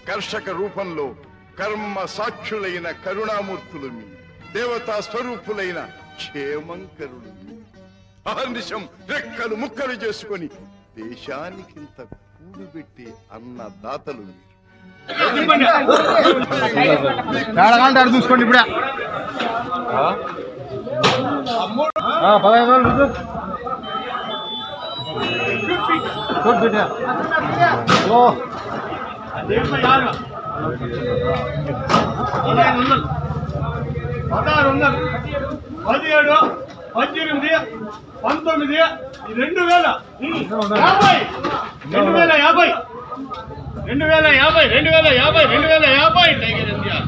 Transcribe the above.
కర్షక రూపంలో కర్మ సాక్షులైన కరుణామూర్తులు మీ దేవతా స్వరూపులైన క్షేమంకరులు మీ అహర్నిశం రెక్కలు ముక్కలు చేసుకొని దేశానికింత కూడుబెట్టే అన్నదాతలు మీరు ఏడగంట చూసుకోండి ఇప్పుడే ఆ, పదహైదు వేలు రుజు. చూడు బిడ్డ. ఓ పదహారు వందలు పదిహేడు పద్దెనిమిది పంతొమ్మిది రెండు వేల యాభై రెండు వేల యాభై రెండు వేల యాభై రెండు వేల యాభై రెండు వేల యాభై టైగర్ ఇండియా